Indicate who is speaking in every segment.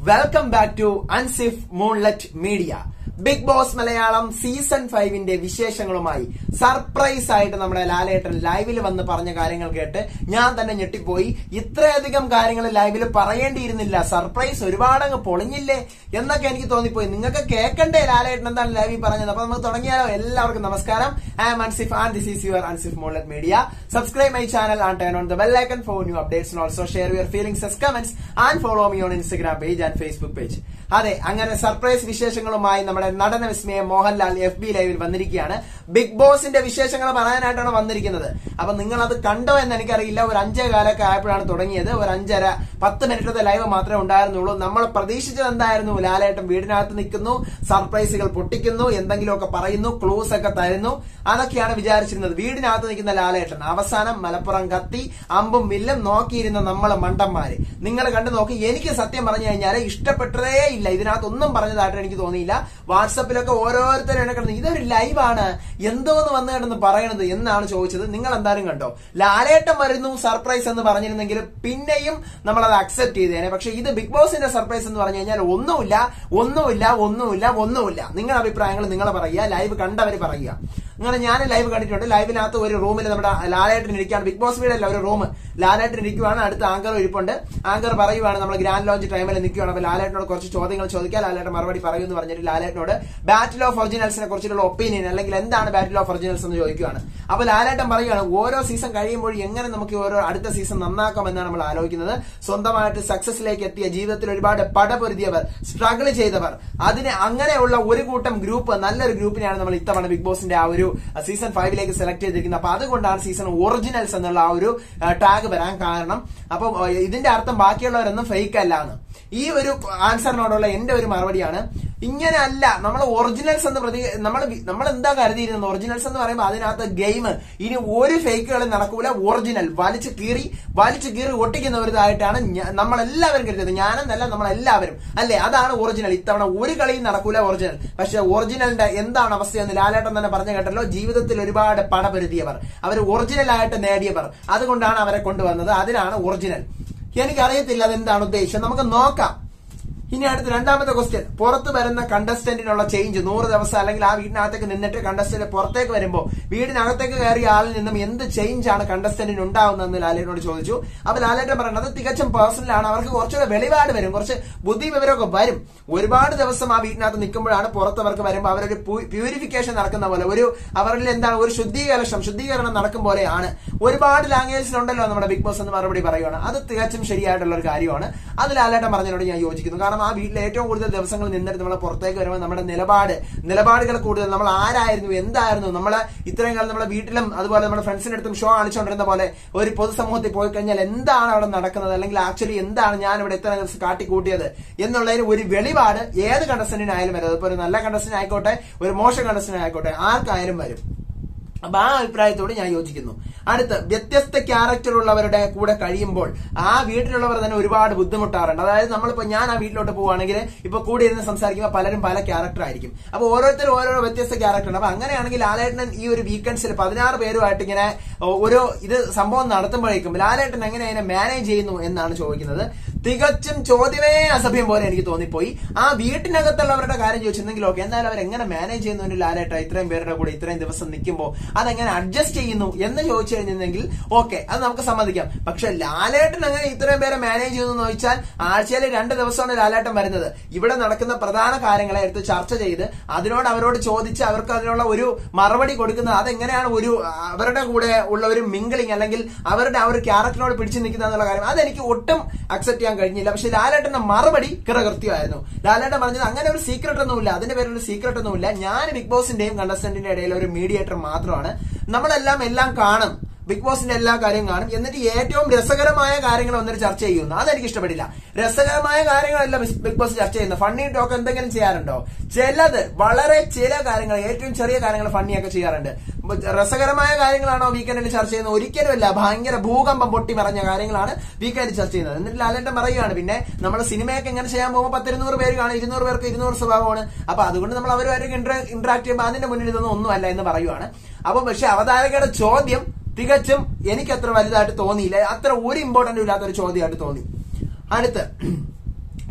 Speaker 1: welcome back to Ansif moonlight media big boss Malayalam season ഫൈവിന്റെ വിശേഷങ്ങളുമായി surprise ആയിട്ട് നമ്മുടെ ലാലേട്ടൻ ലൈവിൽ വന്ന് പറഞ്ഞ കാര്യങ്ങൾ കേട്ട് ഞാൻ തന്നെ ഞെട്ടിപ്പോയി ഇത്രയധികം കാര്യങ്ങൾ ലൈവിൽ പറയേണ്ടിയിരുന്നില്ല സർപ്രൈസ് ഒരുപാട് അങ്ങ് പൊളിഞ്ഞില്ലേ എന്നൊക്കെ എനിക്ക് തോന്നിപ്പോയി നിങ്ങൾക്ക് കേൾക്കണ്ടേ ലാലേട്ടൻ എന്താണ് ലൈവിൽ പറഞ്ഞത് അപ്പൊ നമുക്ക് തുടങ്ങിയാലോ എല്ലാവർക്കും നമസ്കാരം I am Ansif and this is your Ansif moonlight media subscribe my channel and turn on the bell icon for new updates also share your feelings as comments and follow me on Instagram page and Facebook page അതെ അങ്ങനെ surprise വിശേഷങ്ങളുമായി നമ്മുടെ നടന വിസ്മയ Mohanlal F B ലൈവിൽ വന്നിരിക്കുകയാണ് big ബോസിന്റെ വിശേഷങ്ങൾ പറയാനായിട്ടാണ് വന്നിരിക്കുന്നത് അപ്പൊ നിങ്ങൾ അത് കണ്ടോ എന്ന് എനിക്കറിയില്ല ഒരു അഞ്ചേ കാലൊക്കെ ആയപ്പോഴാണ് തുടങ്ങിയത് ഒരു അഞ്ചര പത്ത് മിനിറ്റത്തെ ലൈവ് മാത്രമേ ഉണ്ടായിരുന്നുള്ളൂ നമ്മൾ പ്രതീക്ഷിച്ചത് എന്തായിരുന്നു ലാലേട്ടൻ വീടിനകത്ത് നിൽക്കുന്നു സർപ്രൈസുകൾ പൊട്ടിക്കുന്നു എന്തെങ്കിലുമൊക്കെ പറയുന്നു ക്ലൂസ് ഒക്കെ തരുന്നു അതൊക്കെയാണ് വിചാരിച്ചിരുന്നത് വീടിനകത്ത് നിൽക്കുന്ന ലാലേട്ടൻ അവസാനം മലപ്പുറം കത്തി അമ്പും വില്ലും നോക്കിയിരുന്ന നമ്മളെ മണ്ടന്മാര് നിങ്ങൾ കണ്ടു നോക്കി എനിക്ക് സത്യം പറഞ്ഞു കഴിഞ്ഞാൽ ഇഷ്ടപ്പെട്ടതേ ഇല്ല ഇതിനകത്തൊന്നും പറഞ്ഞതായിട്ട് എനിക്ക് തോന്നിയില്ല വാട്സപ്പിലൊക്കെ ഓരോരുത്തരും എന്നെ കിടന്ന് ഇതൊരു ലൈവാണ് എന്തോന്ന് വന്ന് കിടന്ന് പറയണത് എന്നാണ് ചോദിച്ചത് നിങ്ങൾ എന്തായാലും കണ്ടോ ലാലേട്ടൻ വരുന്നു സർപ്രൈസ് എന്ന് പറഞ്ഞിരുന്നെങ്കിൽ പിന്നെയും നമ്മൾ അത് അക്സെപ്റ്റ് ചെയ്തേനെ പക്ഷെ ഇത് ബിഗ് ബോസിന്റെ സർപ്രൈസ് എന്ന് പറഞ്ഞു കഴിഞ്ഞാൽ ഒന്നുമില്ല ഒന്നുമില്ല ഒന്നുമില്ല ഒന്നുമില്ല നിങ്ങളുടെ അഭിപ്രായങ്ങൾ നിങ്ങൾ പറയുക ലൈവ് കണ്ടവർ പറയുക അങ്ങനെ ഞാൻ ലൈവ് കണ്ടിട്ടുണ്ട് ലൈവിനകത്ത് ഒരു റൂമിൽ നമ്മുടെ ലാലേട്ടൻ ഇരിക്കുകയാണ് ബിഗ് ബോസ് വീടല്ല ഒരു റൂം ലാലേട്ടൻ ഇരിക്കുവാണ് അടുത്ത ആങ്കർ ഇരിപ്പുണ്ട് ആങ്കർ പറയുവാണ് നമ്മൾ ഗ്രാൻഡ് ലോഞ്ച് ടൈമിൽ നിൽക്കുകയാണ് അപ്പൊ ലാലേട്ടനോട് കുറച്ച് ചോദ്യങ്ങൾ ചോദിക്കാൻ ലാലേട്ടൻ മറുപടി പറയുമെന്ന് പറഞ്ഞിട്ട് ലാലേട്ടനോട് ബാറ്റിൽ ഓഫ് ഒറിജിനൽസിനെ കുറിച്ചുള്ള ഒപ്പീനിയൻ അല്ലെങ്കിൽ എന്താണ് ബാറ്റിൽ ഓഫ് ഒറിജിനൽസ് എന്ന് ചോദിക്കുകയാണ് അപ്പൊ ലാലേട്ടൻ പറയുകയാണ് ഓരോ സീസൺ കഴിയുമ്പോൾ എങ്ങനെ നമുക്ക് ഓരോ അടുത്ത സീസൺ നന്നാക്കാം എന്നാണ് നമ്മൾ ആലോചിക്കുന്നത് സ്വന്തമായിട്ട് സക്സസിലേക്ക് എത്തിയ ജീവിതത്തിൽ ഒരുപാട് പടപൊരുതിയവർ സ്ട്രഗിൾ ചെയ്തവർ അതിന് അങ്ങനെയുള്ള ഒരു കൂട്ടം ഗ്രൂപ്പ് നല്ലൊരു ഗ്രൂപ്പിനെയാണ് നമ്മൾ ഇത്തവണ ബിഗ് ബോസിന്റെ ആ ഒരു സീസൺ ഫൈവിലേക്ക് സെലക്ട് ചെയ്തിരിക്കുന്നത് അപ്പൊ അതുകൊണ്ടാണ് സീസൺ ഒറിജിനൽസ് എന്നുള്ള ആ ഒരു ടാഗ് വരാൻ കാരണം അപ്പൊ ഇതിന്റെ അർത്ഥം ബാക്കിയുള്ളവരൊന്നും ഫേക്ക് അല്ലാന്ന് ഈ ഒരു ആൻസറിനോടുള്ള എന്റെ ഒരു മറുപടിയാണ് ഇങ്ങനെ അല്ല നമ്മൾ ഒറിജിനൽസ് എന്ന് പ്രതി നമ്മൾ നമ്മൾ എന്താ കരുതിയിരുന്നത് ഒറിജിനൽസ് എന്ന് പറയുമ്പോൾ അതിനകത്ത് ഗെയിം ഇനി ഒരു ഫേക്കുകളും നടക്കൂല ഒറിജിനൽ വലിച്ചു കീറി വലിച്ചു കീറി ഒട്ടിക്കുന്ന ഒരു ഇതായിട്ടാണ് നമ്മളെല്ലാവരും കരുതിയത് ഞാനെന്നല്ല നമ്മളെല്ലാവരും അല്ലെ അതാണ് ഒറിജിനൽ ഇത്തവണ ഒരു കളിയും നടക്കൂല ഒറിജിനൽ പക്ഷെ ഒറിജിനലിന്റെ എന്താണ് അവസ്ഥയെന്ന് ലാലേട്ടൻ തന്നെ പറഞ്ഞു കേട്ടല്ലോ ജീവിതത്തിൽ ഒരുപാട് പണപരുതിയവർ അവർ ഒറിജിനൽ ആയിട്ട് നേടിയവർ അതുകൊണ്ടാണ് അവരെ കൊണ്ടുവന്നത് അതിനാണ് ഒറിജിനൽ എനിക്കറിയത്തില്ല അതെന്താണ് ഉദ്ദേശം നമുക്ക് നോക്കാം ഇനി അടുത്ത രണ്ടാമത്തെ ക്വസ്റ്റ്യൻ പുറത്ത് വരുന്ന കണ്ടസ്റ്റന്റിനുള്ള ചേഞ്ച് നൂറ് ദിവസം അല്ലെങ്കിൽ ആ വീടിനകത്തേക്ക് നിന്നിട്ട് കണ്ടസ്റ്റന്റ് പുറത്തേക്ക് വരുമ്പോൾ വീടിനകത്തേക്ക് കയറിയ ആളിൽ നിന്നും എന്ത് ചേഞ്ച് ആണ് കണ്ടസ്റ്റന്റിന് ഉണ്ടാവുന്നതെന്ന് ലാലേട്ടനോട് ചോദിച്ചു അപ്പൊ ലാലേട്ടൻ പറയുന്നത് തികച്ചും പേഴ്സണലാണ് അവർക്ക് കുറച്ചുകൂടെ വെളിപാട് വരും കുറച്ച് ബുദ്ധി വിവരമൊക്കെ വരും ഒരുപാട് ദിവസം ആ വീടിനകത്ത് നിൽക്കുമ്പോഴാണ് പുറത്തവർക്ക് വരുമ്പോൾ അവരൊരു പ്യൂരിഫിക്കേഷൻ നടക്കുന്ന പോലെ ഒരു അവരിൽ എന്താണ് ഒരു ശുദ്ധീകരണം ശുദ്ധീകരണം നടക്കും പോലെയാണ് ഒരുപാട് ലാംഗ്വേജിലുണ്ടല്ലോ നമ്മുടെ ബിഗ് ബോസ് എന്ന് മറുപടി പറയുകയാണ് അത് തികച്ചും ശരിയായിട്ടുള്ള ഒരു കാര്യമാണ് അത് ലാലേട്ടൻ പറഞ്ഞതിനോട് ഞാൻ യോജിക്കുന്നു കാരണം ആ വീട്ടിൽ ഏറ്റവും കൂടുതൽ ദിവസങ്ങൾ നിന്നിട്ട് നമ്മൾ പുറത്തേക്ക് വരുമ്പോൾ നമ്മുടെ നിലപാട് നിലപാടുകൾ കൂടുതൽ നമ്മൾ ആരായിരുന്നു എന്തായിരുന്നു നമ്മളെ ഇത്രയും കാലം നമ്മുടെ വീട്ടിലും അതുപോലെ നമ്മുടെ ഫ്രണ്ട്സിന്റെ അടുത്തും ഷോ കാണിച്ചുകൊണ്ടിരുന്ന പോലെ ഒരു പൊതുസമൂഹത്തിൽ പോയി കഴിഞ്ഞാൽ എന്താണ് അവിടെ നടക്കുന്നത് അല്ലെങ്കിൽ ആക്ച്വലി എന്താണ് ഞാൻ ഇവിടെ ഇത്ര ദിവസം കാട്ടിക്കൂട്ടിയത് എന്നുള്ളതിന് ഒരു വെളിപാട് ഏത് കണ്ടസ്റ്റന്റിനായാലും വരും അതിപ്പോ ഒരു നല്ല കണ്ടസ്റ്റന്റ് ആയിക്കോട്ടെ ഒരു മോശം കണ്ടസ്റ്റന്റ് ആയിക്കോട്ടെ ആർക്കായാലും വരും അപ്പൊ ആ അഭിപ്രായത്തോട് ഞാൻ യോജിക്കുന്നു അടുത്ത് വ്യത്യസ്ത ക്യാരക്ടർ ഉള്ളവരുടെ കൂടെ കഴിയുമ്പോൾ ആ വീട്ടിലുള്ളവർ തന്നെ ഒരുപാട് ബുദ്ധിമുട്ടാറുണ്ട് അതായത് നമ്മളിപ്പോ ഞാൻ ആ വീട്ടിലോട്ട് പോവുകയാണെങ്കിൽ ഇപ്പൊ കൂടി ഇരുന്ന് സംസാരിക്കുമ്പോൾ പലരും പല ക്യാരക്ടർ ആയിരിക്കും അപ്പൊ ഓരോരുത്തരും ഓരോ വ്യത്യസ്ത ക്യാരക്ടർ ഉണ്ട് അപ്പൊ അങ്ങനെയാണെങ്കിൽ ലാലേട്ടൻ ഈ ഒരു വീക്കെൻഡ്സിൽ പതിനാറ് പേരുമായിട്ട് ഇങ്ങനെ ഒരു ഇത് സംഭവം നടത്തുമ്പോഴേക്കും ലാലേട്ടൻ എങ്ങനെ അതിനെ മാനേജ് ചെയ്യുന്നു എന്നാണ് ചോദിക്കുന്നത് തികച്ചും ചോദ്യമേ അസഭ്യം പോലെ എനിക്ക് തോന്നിപ്പോയി ആ വീട്ടിനകത്തുള്ളവരുടെ കാര്യം ചോദിച്ചിരുന്നെങ്കിൽ ഓക്കെ എന്നാലും അവർ എങ്ങനെ മാനേജ് ചെയ്യുന്നു ലാലേട്ട ഇത്രയും പേരുടെ കൂടെ ഇത്രയും ദിവസം നിൽക്കുമ്പോൾ അതെങ്ങനെ അഡ്ജസ്റ്റ് ചെയ്യുന്നു എന്ന് ചോദിച്ചു കഴിഞ്ഞിരുന്നെങ്കിൽ ഓക്കെ അത് നമുക്ക് സമ്മതിക്കാം പക്ഷെ ലാലേട്ടൻ അങ്ങനെ ഇത്രയും പേരെ മാനേജ് ചെയ്യുന്നു എന്ന് ചോദിച്ചാൽ ആഴ്ചയിൽ രണ്ട് ദിവസമാണ് ലാലേട്ടൻ വരുന്നത് ഇവിടെ നടക്കുന്ന പ്രധാന കാര്യങ്ങളെ എടുത്ത് ചർച്ച ചെയ്ത് അതിനോട് അവരോട് ചോദിച്ച് അവർക്ക് അതിനുള്ള ഒരു മറുപടി കൊടുക്കുന്നത് അതെങ്ങനെയാണ് ഒരു അവരുടെ കൂടെ ഉള്ള ഒരു മിങ്കിളിങ് അല്ലെങ്കിൽ അവരുടെ ആ ഒരു ക്യാരക്ടറിനോട് പിടിച്ചു നിൽക്കുന്ന എന്നുള്ള കാര്യം അതെനിക്ക് ഒട്ടും അക്സെപ്റ്റ് ചെയ്യാൻ കഴിഞ്ഞില്ല പക്ഷെ ലാലേട്ടന്റെ മറുപടി കിറകൃത്യമായിരുന്നു ലാലേട്ടൻ പറഞ്ഞത് അങ്ങനെ ഒരു സീക്രട്ട് ഒന്നുമില്ല അതിന്റെ പേരിൽ ഒരു സീക്രട്ട് ഒന്നുമില്ല ഞാൻ ബിഗ് ബോസിന്റെയും കണ്ടസ്റ്റന്റിന്റെ ഇടയിൽ ഒരു മീഡിയേറ്റർ മാത്രമാണ് നമ്മളെല്ലാം എല്ലാം കാണും ബിഗ് ബോസിന്റെ എല്ലാ കാര്യവും കാണും എന്നിട്ട് ഏറ്റവും രസകരമായ കാര്യങ്ങൾ വന്നിട്ട് ചർച്ച ചെയ്യുന്നു അതെനിക്ക് ഇഷ്ടപ്പെടില്ല രസകരമായ കാര്യങ്ങളല്ല ബിഗ് ബോസ് ചർച്ച ചെയ്യുന്നത് ഫണ്ണി ടോക്ക് എന്തെങ്കിലും ചെയ്യാറുണ്ടോ ചിലത് വളരെ ചില കാര്യങ്ങൾ ഏറ്റവും ചെറിയ കാര്യങ്ങൾ ഫണ്ണിയൊക്കെ ചെയ്യാറുണ്ട് രസകരമായ കാര്യങ്ങളാണോ വീക്കെൻഡിൽ ചർച്ച ചെയ്യുന്നത് ഒരിക്കലുമല്ല ഭയങ്കര ഭൂകമ്പം പൊട്ടി മറഞ്ഞ കാര്യങ്ങളാണ് വീക്കെൻഡിൽ ചർച്ച ചെയ്യുന്നത് എന്നിട്ട് ലാലേട്ടൻ പറയുകയാണ് പിന്നെ നമ്മൾ സിനിമയൊക്കെ എങ്ങനെ ചെയ്യാൻ പോകുമ്പോൾ പത്തിരുന്നൂറ് പേര് കാണും ഇരുന്നൂറ് പേർക്ക് ഇരുന്നൂറ് സ്വഭാവമാണ് അപ്പൊ അതുകൊണ്ട് നമ്മൾ അവരുമായിട്ട് ഇന്ററാക്ട് ചെയ്യുമ്പോൾ അതിന്റെ മുന്നിൽ ഇതൊന്നും ഒന്നുമല്ല എന്ന് പറയുവാണ് അപ്പൊ പക്ഷെ അവതാരകയുടെ ചോദ്യം തികച്ചും എനിക്ക് അത്ര വലുതായിട്ട് തോന്നിയില്ല അത്ര ഒരു ഇമ്പോർട്ടന്റ് ഇല്ലാത്ത ഒരു ചോദ്യമായിട്ട് തോന്നി അടുത്ത്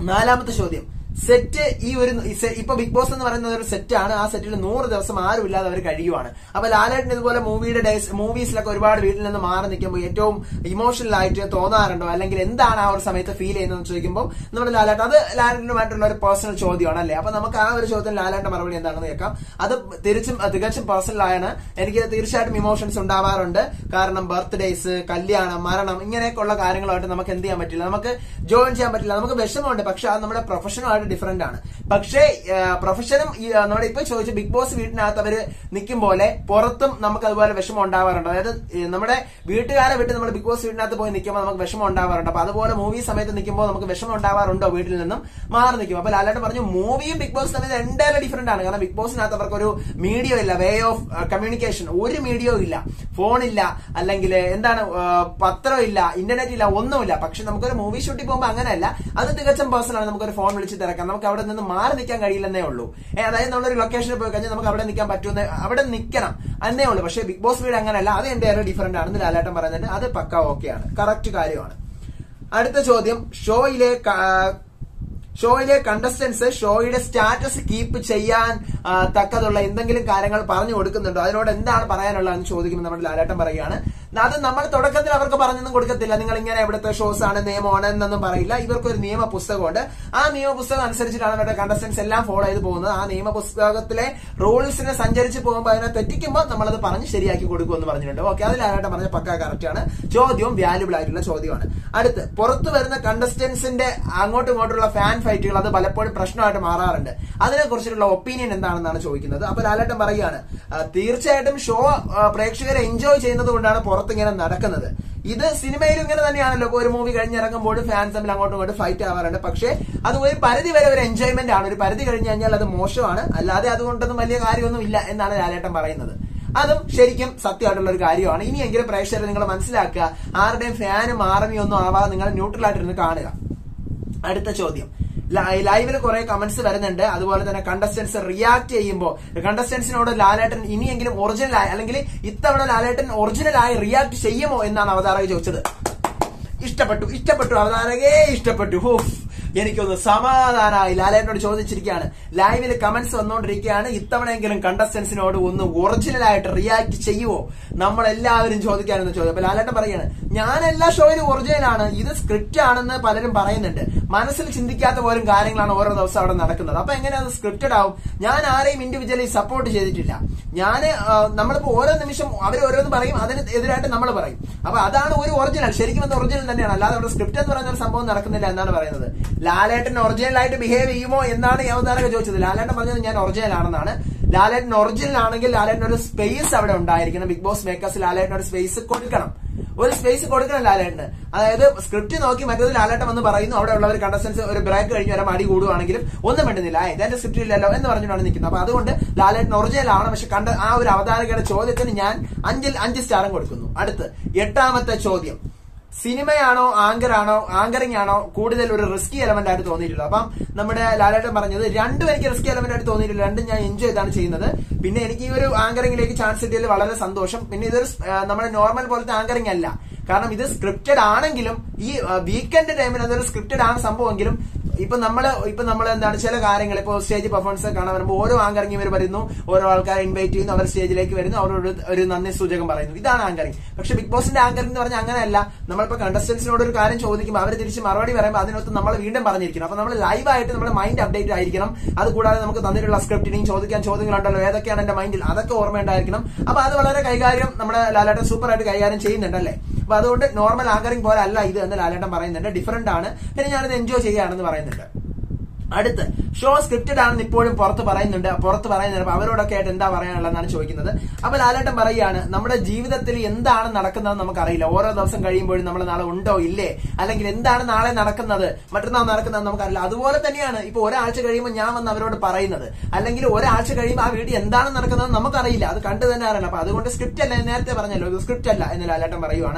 Speaker 1: നാലാമത്തെ ചോദ്യം സെറ്റ് ഈ ഒരു ഈ സെ- ഇപ്പൊ ബിഗ് ബോസ് എന്ന് പറയുന്നത് ഒരു സെറ്റ് ആണ് ആ സെറ്റിൽ നൂറ് ദിവസം ആരും ഇല്ലാതെ അവർ കഴിയുവാണ് അപ്പൊ ലാലേട്ടൻ ഇതുപോലെ മൂവിയുടെ ഡേയ്സ് മൂവീസിലൊക്കെ ഒരുപാട് വീട്ടിൽ നിന്ന് മാറി നിൽക്കുമ്പോൾ ഏറ്റവും ഇമോഷണൽ ആയിട്ട് തോന്നാറുണ്ടോ അല്ലെങ്കിൽ എന്താണ് ആ ഒരു സമയത്ത് ഫീൽ ചെയ്യുന്നതെന്ന് ചോദിക്കുമ്പോൾ നമ്മുടെ ലാലേട്ടൻ അത് ലാലേട്ടനുമായിട്ടുള്ള ഒരു പേഴ്സണൽ ചോദ്യമാണ് അല്ലേ അപ്പൊ നമുക്ക് ആ ഒരു ചോദ്യത്തിന് ലാലേട്ടൻ മറുപടി എന്താണെന്ന് കേൾക്കാം അത് തിരിച്ചും തികച്ചും പേഴ്സണൽ ആണ് എനിക്ക് തീർച്ചയായിട്ടും ഇമോഷൻസ് ഉണ്ടാവാറുണ്ട് കാരണം ബർത്ത്ഡേസ് കല്യാണം മരണം ഇങ്ങനെയൊക്കെയുള്ള കാര്യങ്ങളുമായിട്ട് നമുക്ക് എന്ത് ചെയ്യാൻ പറ്റില്ല നമുക്ക് ജോയിൻ ചെയ്യാൻ പറ്റില്ല നമുക്ക് വിഷമമുണ്ട് പക്ഷെ അത് നമ്മുടെ പ്രൊഫഷനുമായിട്ട് ഡിഫറെന്റ് ആണ് പക്ഷേ പ്രൊഫഷനും ഈ, ആ, നമ്മുടെ ഇപ്പൊ ചോദിച്ച ബിഗ് ബോസ് വീട്ടിനകത്ത് അവര് നിൽക്കും പോലെ പുറത്തും നമുക്ക് അതുപോലെ വിഷമം ഉണ്ടാവാറുണ്ട് അതായത് ഈ, നമ്മുടെ വീട്ടുകാരെ വിട്ട് നമ്മൾ ബിഗ് ബോസ് വീട്ടിനകത്ത് പോയി നിൽക്കുമ്പോൾ നമുക്ക് വിഷമം ഉണ്ടാവാറുണ്ട് അപ്പൊ അതുപോലെ മൂവി സമയത്ത് നിൽക്കുമ്പോൾ നമുക്ക് വിഷമം ഉണ്ടാവാറുണ്ടോ വീട്ടിൽ നിന്നും മാറി നിൽക്കും അപ്പൊ ലാലേട്ടൻ പറഞ്ഞു മൂവിയും ബിഗ് ബോസ് തമ്മിൽ എന്തായാലും ഡിഫറെന്റ് ആണ് കാരണം ബിഗ് ബോസിനകത്ത് അവർക്ക് ഒരു മീഡിയ ഇല്ല വേ ഓഫ് കമ്മ്യൂണിക്കേഷൻ ഒരു മീഡിയ ഇല്ല ഫോണില്ല അല്ലെങ്കിൽ എന്താണ് ആ, പത്രം ഇല്ല ഇന്റർനെറ്റ് ഇല്ല ഒന്നുമില്ല പക്ഷെ നമുക്കൊരു മൂവി ഷൂട്ടിൽ പോകുമ്പോൾ അങ്ങനെയല്ല അത് തികച്ചും പേഴ്സണൽ ആണ് നമുക്കൊരു ഫോൺ വിളിച്ച് തിരക്കാം നമുക്ക് അവിടെ നിന്ന് മാറി നിൽക്കാൻ കഴിയില്ലെന്നേ ഉള്ളൂ ഏ, അതായത് നമ്മളൊരു ലൊക്കേഷനിൽ പോയി കഴിഞ്ഞാൽ നമുക്ക് അവിടെ നിൽക്കാൻ പറ്റുന്ന അവിടെ നിൽക്കണം എന്നേ ഉള്ളൂ പക്ഷേ ബിഗ് ബോസ് വീട് അങ്ങനെയല്ല അത് എന്റെ ഡിഫറെന്റ് ആണെന്ന് ലാലേട്ടൻ പറയുന്നുണ്ട് അത് പക്ക ഓക്കെയാണ് കറക്റ്റ് കാര്യമാണ് അടുത്ത ചോദ്യം ഷോയിലെ ക- ഷോയിലെ കണ്ടസ്റ്റൻസ് ഷോയുടെ സ്റ്റാറ്റസ് കീപ്പ് ചെയ്യാൻ ആ, തക്കതുള്ള എന്തെങ്കിലും കാര്യങ്ങൾ പറഞ്ഞു കൊടുക്കുന്നുണ്ടോ അതിനോട് എന്താണ് പറയാനുള്ളതെന്ന് ചോദിക്കുമ്പോൾ നമ്മുടെ ലാലേട്ടൻ പറയുകയാണ് അത് നമ്മൾ തുടക്കത്തിൽ അവർക്ക് പറഞ്ഞൊന്നും കൊടുക്കത്തില്ല നിങ്ങൾ ഇങ്ങനെ ഇവിടുത്തെ ഷോസ് ആണ് നിയമമാണ് എന്നൊന്നും പറയില്ല ഇവർക്ക് ഒരു നിയമ പുസ്തകമുണ്ട് ആ നിയമ പുസ്തകം അനുസരിച്ചിട്ടാണ് അവരുടെ കണ്ടസ്റ്റൻസ് എല്ലാം ഫോളോ ചെയ്ത് പോകുന്നത് ആ നിയമ പുസ്തകത്തിലെ റൂൾസിനെ സഞ്ചരിച്ച് പോകുമ്പോൾ അതിനെ തെറ്റിക്കുമ്പോൾ നമ്മളത് പറഞ്ഞ് ശരിയാക്കി കൊടുക്കുമെന്ന് പറഞ്ഞിട്ടുണ്ട് ഓക്കെ അത് ലാലേട്ടൻ പറഞ്ഞ പക്ക കറക്റ്റ് ആണ് ചോദ്യവും വാല്യുബിൾ ആയിട്ടുള്ള ചോദ്യമാണ് അടുത്ത് പുറത്തു വരുന്ന കണ്ടസ്റ്റൻസിന്റെ അങ്ങോട്ടും ഇങ്ങോട്ടുള്ള ഫാൻ ഫൈറ്റുകൾ അത് പലപ്പോഴും പ്രശ്നമായിട്ട് മാറാറുണ്ട് അതിനെ കുറിച്ചിട്ടുള്ള ഒപ്പീനിയൻ എന്താണെന്നാണ് ചോദിക്കുന്നത് അപ്പൊ ലാലേട്ടൻ പറയുകയാണ് ആ, തീർച്ചയായിട്ടും ഷോ ആ, പ്രേക്ഷകരെ എൻജോയ് ചെയ്യുന്നത് കൊണ്ടാണ് പുറത്തിങ്ങനെ നടക്കുന്നത് ഇത് സിനിമയിലും ഇങ്ങനെ തന്നെയാണല്ലോ ഇപ്പൊ ഒരു മൂവി കഴിഞ്ഞിറങ്ങുമ്പോൾ ഫാൻസ് തമ്മിൽ അങ്ങോട്ടും ഇങ്ങോട്ടും ഫൈറ്റ് ആവാറുണ്ട് പക്ഷേ അത് ഒരു പരിധി വരെ ഒരു എൻജോയ്മെന്റ് ആണ് ഒരു പരിധി കഴിഞ്ഞ് കഴിഞ്ഞാൽ അത് മോശമാണ് അല്ലാതെ അതുകൊണ്ടൊന്നും വലിയ കാര്യമൊന്നും ഇല്ല എന്നാണ് ലാലേട്ടൻ പറയുന്നത് അതും ശരിക്കും സത്യമായിട്ടുള്ള ഒരു കാര്യമാണ് ഇനിയെങ്കിലും പ്രേക്ഷകരെ നിങ്ങൾ മനസ്സിലാക്കുക ആരുടെയും ഫാനും ആർമിയും ഒന്നും ആവാതെ നിങ്ങൾ ന്യൂട്രൽ ആയിട്ടിരുന്ന് കാണുക അടുത്ത ചോദ്യം ലൈവിൽ കുറെ കമന്റ്സ് വരുന്നുണ്ട് അതുപോലെ തന്നെ കണ്ടസ്റ്റൻസ് റിയാക്ട് ചെയ്യുമ്പോൾ കണ്ടസ്റ്റൻസിനോട് ലാലേട്ടൻ ഇനിയെങ്കിലും ഒറിജിനൽ ആയി അല്ലെങ്കിൽ ഇത്തവണ ലാലേട്ടൻ ഒറിജിനൽ ആയി റിയാക്ട് ചെയ്യുമോ എന്നാണ് അവതാരക ചോദിച്ചത് ഇഷ്ടപ്പെട്ടു ഇഷ്ടപ്പെട്ടു അവതാരകേ ഇഷ്ടപ്പെട്ടു ഹൂഫ് എനിക്കൊന്ന് സമാധാനമായി ലാലേട്ടനോട് ചോദിച്ചിരിക്കുകയാണ് ലൈവിൽ കമന്റ്സ് വന്നുകൊണ്ടിരിക്കുകയാണ് ഇത്തവണയെങ്കിലും കണ്ടസ്റ്റൻസിനോട് ഒന്ന് ഒറിജിനൽ ആയിട്ട് റിയാക്ട് ചെയ്യുവോ നമ്മളെല്ലാവരും ചോദിക്കാനെന്ന് ചോദ്യം അപ്പൊ ലാലേട്ടൻ പറയാണ് ഞാൻ എല്ലാ ഷോയിലും ഒറിജിനൽ ആണ് ഇത് സ്ക്രിപ്റ്റ് ആണെന്ന് പലരും പറയുന്നുണ്ട് മനസ്സിൽ ചിന്തിക്കാത്ത പോലും കാര്യങ്ങളാണ് ഓരോ ദിവസം അവിടെ നടക്കുന്നത് അപ്പൊ എങ്ങനെ അത് സ്ക്രിപ്റ്റഡ് ആവും ഞാൻ ആരെയും ഇൻഡിവിജ്വലി സപ്പോർട്ട് ചെയ്തിട്ടില്ല ഞാൻ നമ്മളിപ്പോ ഓരോ നിമിഷം അവർ ഓരോന്ന് പറയും അതിന് എതിരായിട്ട് നമ്മൾ പറയും അപ്പൊ അതാണ് ഒരു ഒറിജിനൽ ശരിക്കും അത് ഒറിജിനൽ തന്നെയാണ് അല്ലാതെ അവിടെ സ്ക്രിപ്റ്റ് എന്ന് പറയുന്ന ഒരു സംഭവം നടക്കുന്നില്ല എന്നാണ് പറയുന്നത് ലാലേട്ടൻ ഒറിജിനൽ ആയിട്ട് ബിഹേവ് ചെയ്യുമോ എന്നാണ് ഈ അവതാരക ചോദിച്ചത് ലാലേട്ടൻ പറഞ്ഞത് ഞാൻ ഒറിജിനൽ ആണെന്നാണ് ലാലേട്ടൻ ഒറിജിനൽ ആണെങ്കിൽ ലാലേട്ടൻ ഒരു സ്പേസ് അവിടെ ഉണ്ടായിരിക്കണം ബിഗ് ബോസ് മേക്കേഴ്സ് ലാലേട്ടൻ ഒരു സ്പേസ് കൊടുക്കണം ഒരു സ്പേസ് കൊടുക്കണം ലാലേട്ടന് അതായത് സ്ക്രിപ്റ്റ് നോക്കി മറ്റേത് ലാലേട്ടൻ വന്ന് പറയുന്നു അവിടെ ഉള്ളവർ കണ്ടസ്റ്റൻസ് ഒരു ബ്രേക്ക് കഴിഞ്ഞ് വരാൻ മടി കൂടുവാണെങ്കിലും ഒന്നും വേണ്ടുന്നില്ല "ആ, ഇതെന്റെ സ്ക്രിപ്റ്റ് ഇല്ലല്ലോ എന്ന് പറഞ്ഞിട്ടാണ് നിൽക്കുന്നത് അപ്പൊ അതുകൊണ്ട് ലാലേട്ടൻ ഒറിജിനൽ ആണ് പക്ഷെ കണ്ട ആ ഒരു അവതാരകയുടെ ചോദ്യത്തിന് ഞാൻ അഞ്ചിൽ അഞ്ച് സ്റ്റാറും കൊടുക്കുന്നു അടുത്ത് എട്ടാമത്തെ ചോദ്യം സിനിമയാണോ ആങ്കർ ആണോ ആങ്കറിംഗ് ആണോ കൂടുതൽ ഒരു റിസ്കി എലമെന്റ് ആയിട്ട് തോന്നിയിട്ടുള്ളത് അപ്പം നമ്മുടെ ലാലേട്ടൻ പറഞ്ഞത് രണ്ടും എനിക്ക് റിസ്കി എലമെന്റ് ആയിട്ട് തോന്നിയിട്ടില്ല രണ്ടും ഞാൻ എൻജോയ് ചെയ്താണ് ചെയ്യുന്നത് പിന്നെ എനിക്ക് ഈ ഒരു ആങ്കറിംഗിലേക്ക് ചാൻസ് കിട്ടിയതിൽ വളരെ സന്തോഷം പിന്നെ ഇതൊരു സ്- ആ, നമ്മുടെ നോർമൽ പോലത്തെ ആങ്കറിംഗ് അല്ല കാരണം ഇത് സ്ക്രിപ്റ്റഡ് ആണെങ്കിലും ഈ വീക്കെൻഡ് ടൈമിൽ അതൊരു സ്ക്രിപ്റ്റഡ് ആണ് സംഭവമെങ്കിലും ഇപ്പൊ നമ്മള് ഇപ്പൊ നമ്മൾ എന്താണ് ചില കാര്യങ്ങൾ ഇപ്പൊ സ്റ്റേജ് പെർഫോമൻസ് കാണാൻ വരുമ്പോൾ ഓരോ ആങ്കറിംഗ് ഇവർ വരുന്നു ഓരോ ആൾക്കാരെ ഇൻവൈറ്റ് ചെയ്യുന്നു അവർ സ്റ്റേജിലേക്ക് വരുന്നു അവരോട് ഒരു നന്ദി സൂചകം പറയുന്നു ഇതാണ് ആങ്കറിംഗ് പക്ഷെ ബിഗ് ബോസിന്റെ ആങ്കറിംഗ് എന്ന് പറഞ്ഞാൽ അങ്ങനെയല്ല നമ്മളിപ്പോ കണ്ടസ്റ്റൻസിനോട് ഒരു കാര്യം ചോദിക്കുമ്പോൾ അവർ തിരിച്ച് മറുപടി പറയുമ്പോൾ അതിനകത്ത് നമ്മൾ വീണ്ടും പറഞ്ഞിരിക്കണം അപ്പൊ നമ്മൾ ലൈവായിട്ട് നമ്മുടെ മൈൻഡ് അപ്ഡേറ്റ് ആയിരിക്കണം അത് കൂടാതെ നമുക്ക് തന്നിട്ടുള്ള സ്ക്രിപ്റ്റിനെയും ചോദിക്കാൻ ചോദ്യങ്ങളുണ്ടല്ലോ ഏതൊക്കെയാണ് എന്റെ മൈൻഡിൽ അതൊക്കെ ഓർമ്മയുണ്ടായിരിക്കണം അപ്പൊ അത് വളരെ കൈകാര്യം നമ്മുടെ ലാലേട്ടൻ സൂപ്പർ ആയിട്ട് കൈകാര്യം ചെയ്യുന്നുണ്ടല്ലേ അപ്പൊ അതുകൊണ്ട് നോർമൽ ആങ്കറിംഗ് പോലെ അല്ല ഇത് എന്ന് ലാലേട്ടൻ പറയുന്നുണ്ട് ഡിഫറെന്റ് ആണ് പിന്നെ ഞാനിത് എൻജോയ് ചെയ്യുകയാണെന്ന് പറയുന്നുണ്ട് അടുത്ത് ഷോ സ്ക്രിപ്റ്റഡ് ആണെന്ന് ഇപ്പോഴും പുറത്ത് പറയുന്നുണ്ട് പുറത്ത് പറയുന്നുണ്ട് അപ്പൊ അവരോടൊക്കെ ആയിട്ട് എന്താ പറയാനുള്ളതെന്നാണ് ചോദിക്കുന്നത് അപ്പൊ ലാലേട്ടൻ പറയുകയാണ് നമ്മുടെ ജീവിതത്തിൽ എന്താണ് നടക്കുന്നത് നമുക്കറിയില്ല ഓരോ ദിവസം കഴിയുമ്പോഴും നമ്മൾ നാളെ ഉണ്ടോ ഇല്ലേ അല്ലെങ്കിൽ എന്താണ് നാളെ നടക്കുന്നത് മറ്റന്നാൾ നടക്കുന്നത് നമുക്കറിയില്ല അതുപോലെ തന്നെയാണ് ഇപ്പൊ ഒരാഴ്ച കഴിയുമ്പോൾ ഞാൻ വന്ന് അവരോട് പറയുന്നത് അല്ലെങ്കിൽ ഒരാഴ്ച കഴിയുമ്പോൾ ആ വീഡിയോ എന്താണ് നടക്കുന്നത് നമുക്കറിയില്ല അത് കണ്ടു തന്നെ അറിയണം അപ്പൊ അതുകൊണ്ട് സ്ക്രിപ്റ്റ് അല്ല നേരത്തെ പറഞ്ഞല്ലോ ഇത് സ്ക്രിപ്റ്റ് അല്ല എന്ന് ലാലേട്ടൻ പറയുവാണ്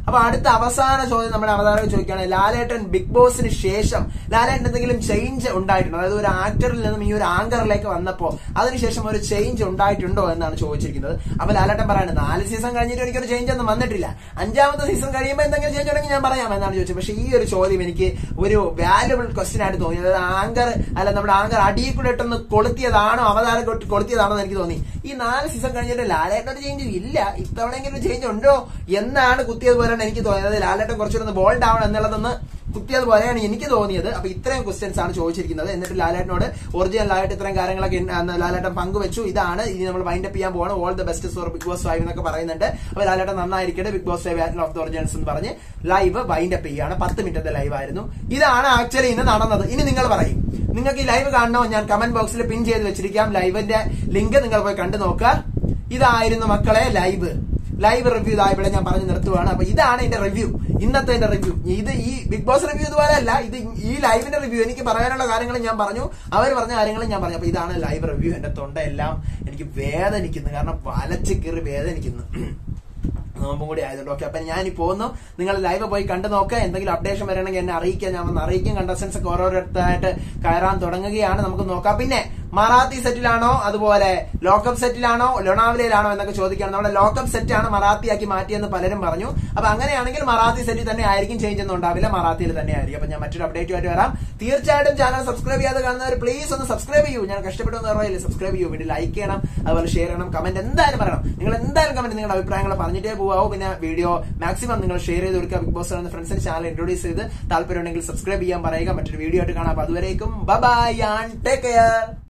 Speaker 1: അപ്പൊ അടുത്ത അവസാന ചോദ്യം നമ്മുടെ അവതാരക ചോദിക്കുകയാണ് ലാലേട്ടൻ ബിഗ് ബോസിന് ശേഷം ലാലേട്ടൻ എന്തെങ്കിലും ചേഞ്ച് ഉണ്ടായിട്ടുണ്ടോ അതായത് ഒരു ആക്ടറിൽ നിന്നും ഈ ഒരു ആങ്കറിലേക്ക് വന്നപ്പോ അതിനുശേഷം ഒരു ചേഞ്ച് ഉണ്ടായിട്ടുണ്ടോ എന്നാണ് ചോദിച്ചിരിക്കുന്നത് അപ്പൊ ലാലേട്ടൻ പറയുന്നത് നാല് സീസൺ കഴിഞ്ഞിട്ട് എനിക്കൊരു ചേഞ്ച് ഒന്നും വന്നിട്ടില്ല അഞ്ചാമത്തെ സീസൺ കഴിയുമ്പോൾ എന്തെങ്കിലും ചേഞ്ച് ഉണ്ടെങ്കിൽ ഞാൻ പറയാം എന്നാണ് ചോദിച്ചത് പക്ഷേ ഈ ഒരു ചോദ്യം എനിക്ക് ഒരു വാല്യുബിൾ ക്വസ്റ്റ്യൻ ആയിട്ട് തോന്നി അതായത് ആങ്കർ അല്ല നമ്മുടെ ആങ്കർ അടിയിൽ കൂടെ ഇട്ടൊന്ന് കൊളുത്തിയതാണോ അവതാരം കൊട്ടി കൊളുത്തിയതാണോ എന്ന് എനിക്ക് തോന്നി ഈ നാല് സീസൺ കഴിഞ്ഞിട്ട് ലാലേട്ടൻ ഒരു ചേഞ്ച് ഇല്ല ഇത്തവണയെങ്കിലും ഒരു ചേഞ്ച് ഉണ്ടോ എന്നാണ് കുത്തിയത് പോലെയാണ് എനിക്ക് തോന്നിയത് അതായത് ലാലേട്ടൻ കുറച്ചുകൂടെ ബോൾഡ് ആവണം എന്നുള്ളതൊന്ന് കുത്തിയത് പോലെയാണ് എനിക്ക് തോന്നിയത് അപ്പൊ ഇത്രയും ക്വസ്റ്റ്യൻസ് ആണ് ചോദിച്ചിരിക്കുന്നത് എന്നിട്ട് ലാലേട്ടനോട് ഒറിജിനൽ ആയിട്ട് ഇത്രയും കാര്യങ്ങളൊക്കെ ഇൻ- അന്ന് ലാലേട്ടൻ പങ്കുവെച്ചു ഇതാണ് ഇനി നമ്മൾ വൈൻഡപ്പ് ചെയ്യാൻ പോകണം all the best for big boss five എന്നൊക്കെ പറയുന്നുണ്ട് അപ്പൊ ലാലേട്ടൻ നന്നായിരിക്കട്ടെ big boss five battle of the originals എന്ന് പറഞ്ഞ് ലൈവ് വൈൻഡപ്പ് ചെയ്യുകയാണ് പത്ത് മിനിറ്റത്തെ ലൈവ് ആയിരുന്നു ഇതാണ് ആക്ച്വലി ഇന്ന് നടന്നത് ഇനി നിങ്ങൾ പറയും നിങ്ങൾക്ക് ഈ ലൈവ് കാണണോ ഞാൻ കമന്റ് ബോക്സിൽ പിൻ ചെയ്ത് വെച്ചിരിക്കാം ലൈവിന്റെ ലിങ്ക് നിങ്ങൾ പോയി കണ്ടു നോക്കുക ഇതായിരുന്നു മക്കളെ ലൈവ് ലൈവ് റിവ്യൂ ഇതാ ഇവിടെ ഞാൻ പറഞ്ഞു നിർത്തുവാണ് അപ്പൊ ഇതാണ് എന്റെ റിവ്യൂ ഇന്നത്തെ എന്റെ റിവ്യൂ ഇത് ഈ ബിഗ് ബോസ് റിവ്യൂ ഇതുപോലെ അല്ല ഇത് ഈ ലൈവിന്റെ റിവ്യൂ എനിക്ക് പറയാനുള്ള കാര്യങ്ങൾ ഞാൻ പറഞ്ഞു അവർ പറഞ്ഞ കാര്യങ്ങളും ഞാൻ പറഞ്ഞു അപ്പൊ ഇതാണ് ലൈവ് റിവ്യൂ എന്റെ തൊണ്ടയെല്ലാം എനിക്ക് വേദനിക്കുന്നു കാരണം വലച്ച് കീറി വേദനിക്കുന്നു നോമ്പും കൂടി ആയതുകൊണ്ട് ഓക്കെ അപ്പൊ ഞാൻ പോകുന്നു നിങ്ങൾ ലൈവ് പോയി കണ്ടു നോക്കുക എന്തെങ്കിലും അപ്ഡേഷൻ വരണമെങ്കിൽ എന്നെ അറിയിക്കുക ഞാൻ വന്ന് അറിയിക്കും കണ്ടസ്റ്റൻസ് ഒക്കെ ഓരോരുത്തരായിട്ട് കയറാൻ തുടങ്ങുകയാണ് നമുക്ക് നോക്കാം പിന്നെ മറാത്തി സെറ്റിലാണോ അതുപോലെ ലോക്കപ്പ് സെറ്റിലാണോ ലൊണാവലയിലാണോ എന്നൊക്കെ ചോദിക്കുകയാണ് നമ്മുടെ ലോക്കപ്പ് സെറ്റാണ് മറാത്തിയാക്കി മാറ്റിയെന്ന് പലരും പറഞ്ഞു അപ്പൊ അങ്ങനെയാണെങ്കിൽ മറാത്തി സെറ്റിൽ തന്നെ ആയിരിക്കും ചേഞ്ച് ഒന്നും ഉണ്ടാവില്ല മറാത്തിയിൽ തന്നെ ആയിരിക്കും അപ്പൊ ഞാൻ മറ്റൊരു അപ്ഡേറ്റുമായിട്ട് വരാം തീർച്ചയായിട്ടും ചാനൽ സബ്സ്ക്രൈബ് ചെയ്യാതെ കാണുന്നവർ പ്ലീസ് ഒന്ന് സബ്സ്ക്രൈബ് ചെയ്യൂ ഞാൻ കഷ്ടപ്പെട്ടു എന്ന് പറയില്ല സബ്സ്ക്രൈബ് ചെയ്യൂ വീഡിയോ ലൈക്ക് ചെയ്യണം അതുപോലെ ഷെയർ ചെയ്യണം കമന്റ് എന്തായാലും പറയണം നിങ്ങൾ എന്തായാലും കമന്റ് നിങ്ങളുടെ അഭിപ്രായങ്ങൾ പറഞ്ഞിട്ടേ പോകാവൂ പിന്നെ വീഡിയോ മാക്സിമം നിങ്ങൾ ഷെയർ ചെയ്ത് കൊടുക്കുക ബിഗ് ബോസ് എന്ന ഫ്രണ്ട്സിന് ചാനൽ ഇൻട്രോഡ്യൂസ് ചെയ്ത് താല്പര്യമുണ്ടെങ്കിൽ സബ്സ്ക്രൈബ് ചെയ്യാൻ പറയുക മറ്റൊരു വീഡിയോ ആയിട്ട് കാണാം അപ്പൊ അതുവരേക്കും ബൈ ആൻഡ് ടേക്ക് കെയർ